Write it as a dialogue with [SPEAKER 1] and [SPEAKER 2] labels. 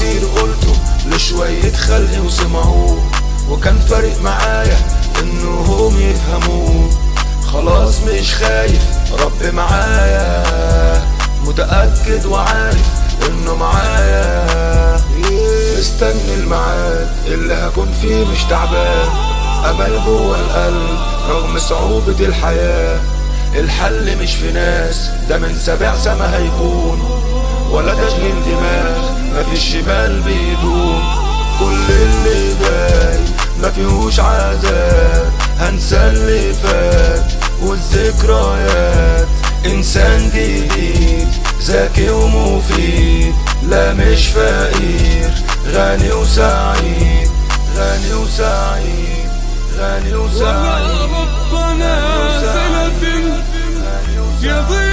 [SPEAKER 1] كتير قلته لشوية خلقي وسمعوه وكان فارق معايا انهم يفهموه خلاص مش خايف رب معايا متأكد وعارف انه معايا مستني الميعاد اللي هكون فيه مش تعبان امل جوه القلب رغم صعوبة الحياة الحل مش في ناس ده من سبع سما هيكون ولا تشغيل دماغ مفيش شمال بيدوم كل اللي جاي مفيهوش عذاب هنسى اللي فات والذكريات انسان جديد ذكي ومفيد لا مش فقير غني وسعيد غني وسعيد غني وسعيد
[SPEAKER 2] والله رب نازلة يضيع